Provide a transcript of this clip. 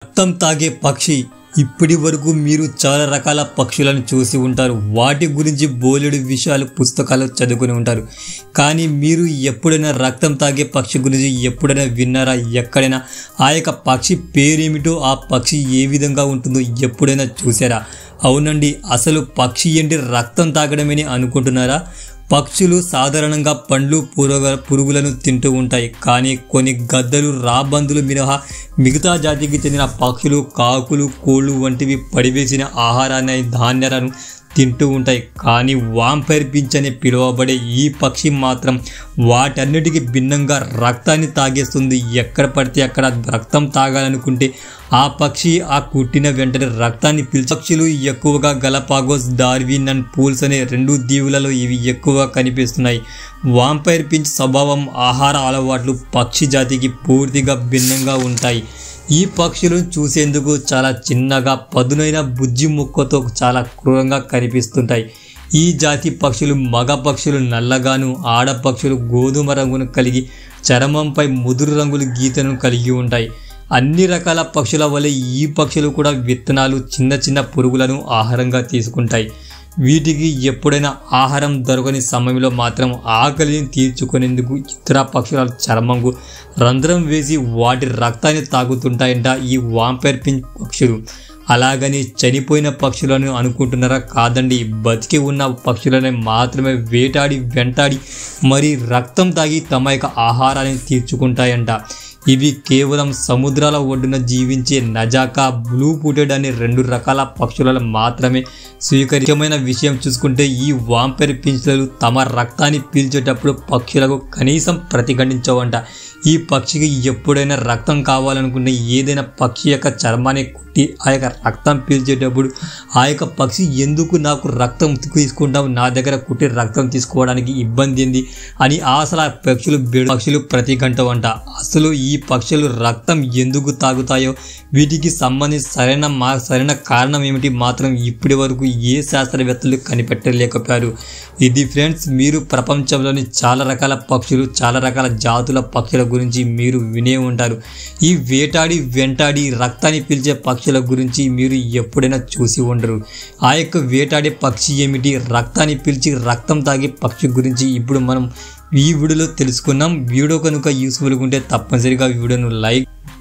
రక్తం తాగే పక్షి ఇప్పటి వరకు మీరు చాలా రకాల పక్షులను చూసి ఉంటారు వాటి గురించి బోలెడు విషయాలు పుస్తకాలు చదువుకుని ఉంటారు కానీ మీరు ఎప్పుడైనా రక్తం తాగే పక్షి గురించి ఎప్పుడైనా విన్నారా ఎక్కడైనా ఆ యొక్క పక్షి పేరేమిటో ఆ పక్షి ఏ విధంగా ఉంటుందో ఎప్పుడైనా చూసారా అవునండి అసలు పక్షి ఏంటి రక్తం తాగడమని అనుకుంటున్నారా పక్షులు సాధారణంగా పండ్లు పురుగ పురుగులను తింటూ ఉంటాయి కానీ కొన్ని గద్దలు రాబందులు మినహా మిగతా జాతికి చెందిన పక్షులు కాకులు కోళ్ళు వంటివి పడివేసిన ఆహారాన్ని ధాన్యాలను తింటూ ఉంటాయి కానీ వాంపైర్ పించ్ అని పిలువబడే ఈ పక్షి మాత్రం వాటన్నిటికీ భిన్నంగా రక్తాన్ని తాగేస్తుంది ఎక్కడ పడితే అక్కడ రక్తం తాగాలనుకుంటే ఆ పక్షి ఆ కుట్టిన వెంటనే రక్తాన్ని పిలిచి పక్షులు ఎక్కువగా గలపాగోస్ డార్విన్ అండ్ పూల్స్ అనే రెండు దీవులలో ఇవి ఎక్కువ కనిపిస్తున్నాయి వాంపైర్ పించ్ స్వభావం ఆహార అలవాట్లు పక్షి జాతికి పూర్తిగా భిన్నంగా ఉంటాయి ఈ పక్షులను చూసేందుకు చాలా చిన్నగా పదునైన బుజ్జి ముక్కతో చాలా క్రూరంగా కనిపిస్తుంటాయి ఈ జాతి పక్షులు మగ పక్షులు నల్లగాను ఆడ పక్షులు గోధుమ రంగును కలిగి చర్మంపై ముదురు రంగుల గీతను కలిగి ఉంటాయి అన్ని రకాల పక్షుల వలె ఈ పక్షులు కూడా విత్తనాలు చిన్న చిన్న పురుగులను ఆహారంగా తీసుకుంటాయి వీటికి ఎప్పుడైనా ఆహారం దొరకని సమయంలో మాత్రం ఆకలిని తీర్చుకునేందుకు ఇతర పక్షుల చర్మంకు రంధ్రం వేసి వాటి రక్తాన్ని తాగుతుంటాయంట ఈ వాంపైర్ పించ్ పక్షులు అలాగని చనిపోయిన పక్షులను అనుకుంటున్నారా కాదండి బతికి ఉన్న పక్షులని మాత్రమే వేటాడి వెంటాడి మరి రక్తం తాగి తమ యొక్క ఆహారాన్ని తీర్చుకుంటాయంట ఇవి కేవలం సముద్రాల ఒడ్డున జీవించే నజాకా బ్లూ పూటెడ్ అనే రెండు రకాల పక్షులను మాత్రమే స్వీకరించమైన విషయం చూసుకుంటే ఈ వాంపైర్ పింఛలు తమ రక్తాన్ని పీల్చేటప్పుడు పక్షులకు కనీసం ప్రతిఘటించవంట ఈ పక్షికి ఎప్పుడైనా రక్తం కావాలనుకున్న ఏదైనా పక్షి యొక్క చర్మాన్ని కుట్టి ఆ యొక్క రక్తం పీల్చేటప్పుడు ఆ యొక్క పక్షి ఎందుకు నాకు రక్తం తీసుకుంటావు నా దగ్గర కుట్టి రక్తం తీసుకోవడానికి ఇబ్బంది ఏంది అని అసలు ఆ పక్షులు బెడు పక్షులు ప్రతిఘంటవంట అసలు ఈ పక్షులు రక్తం ఎందుకు తాగుతాయో వీటికి సంబంధించి సరైన మా సరైన కారణం ఏమిటి మాత్రం ఇప్పటి వరకు ఏ శాస్త్రవేత్తలు కనిపెట్టలేకపోయారు ఇది ఫ్రెండ్స్ మీరు ప్రపంచంలోని చాలా రకాల పక్షులు చాలా రకాల జాతుల పక్షుల గురించి మీరు వినే ఉంటారు ఈ వేటాడి వెంటాడి రక్తాన్ని పిలిచే పక్షుల గురించి మీరు ఎప్పుడైనా చూసి ఉండరు ఆ యొక్క వేటాడే పక్షి ఏమిటి రక్తాన్ని పిలిచి రక్తం తాగే పక్షి గురించి ఇప్పుడు మనం ఈ వీడియోలో తెలుసుకున్నాం వీడియో కనుక యూస్ఫుల్గా ఉంటే తప్పనిసరిగా వీడియోను లైక్